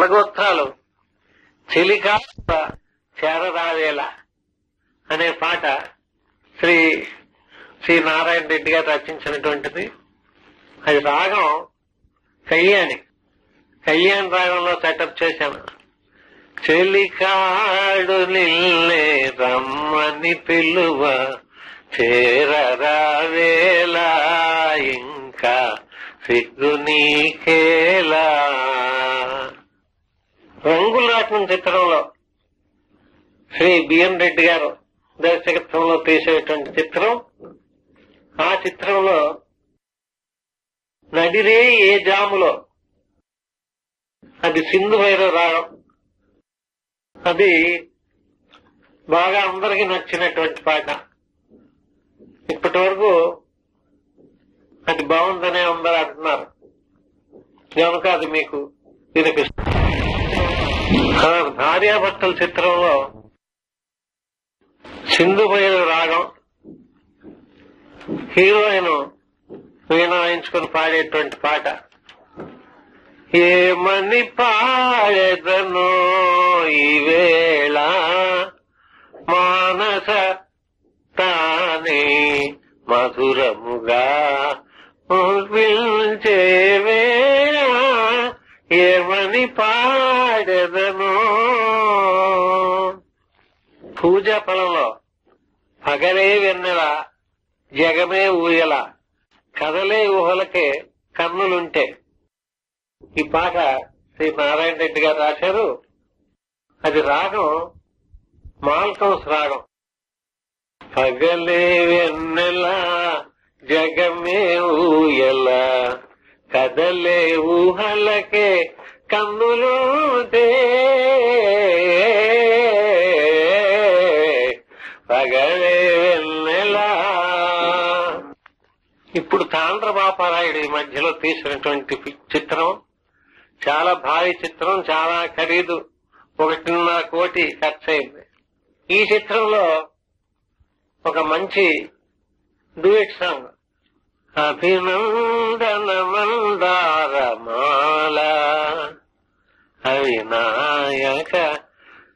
కులగోత్రాలు చెలికాల చేరరావేల అనే పాట శ్రీ శ్రీ నారాయణ రెడ్డి గారు రచించినటువంటిది అది రాగం కళ్యాణి కళ్యాణ్ రాగంలో సెటప్ చేశాను చెలికాడు నిల్లే రమ్మని పిలువ చేరరావేలా ఇంకా సిగ్గు నీకేలా రంగుల రాట్నం చిత్రంలో శ్రీ బిఎన్ రెడ్డి గారు దర్శకత్వంలో తీసేటువంటి చిత్రం ఆ చిత్రంలో నడిరే ఏ జాములో అది సింధు భైరవ రాగం అది బాగా అందరికీ నచ్చినటువంటి పాట ఇప్పటి వరకు అది బాగుందనే అందరూ అంటున్నారు కనుక అది మీకు వినిపిస్తుంది ఆ భార్యాభర్తల చిత్రంలో సింధు భైరవ రాగం హీరోయిన్ వీణ వాయించుకుని పాడేటువంటి పాట ఏమని పాడెదనో ఈవేళ మానస తానే మధురముగా పిలిచే వేళ ఏమని పాడెదనో పూజా ఫలంలో పగలే వెన్నెల జగమే ఊయల కదలే ఊహలకే కన్నులుంటే ఈ పాట శ్రీ నారాయణ రెడ్డి గారు రాశారు అది రాగం మాల్కౌస్ రాగం పగలే వెన్నెల జగమే ఊయల కదలే ఊహలకే కన్నులుంటే పగలే వెన్నెల ఇప్పుడు తాండ్ర బాపారాయుడు ఈ మధ్యలో తీసినటువంటి పి- చిత్రం చాలా భారీ చిత్రం చాలా ఖరీదు ఒకటిన్నర కోటి ఖర్చు అయింది ఈ చిత్రంలో ఒక మంచి డూయట్ సాంగ్ అభినందన మందారమాల అవినాయక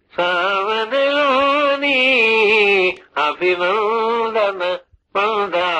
సావనలోని అభినందన మందారమాల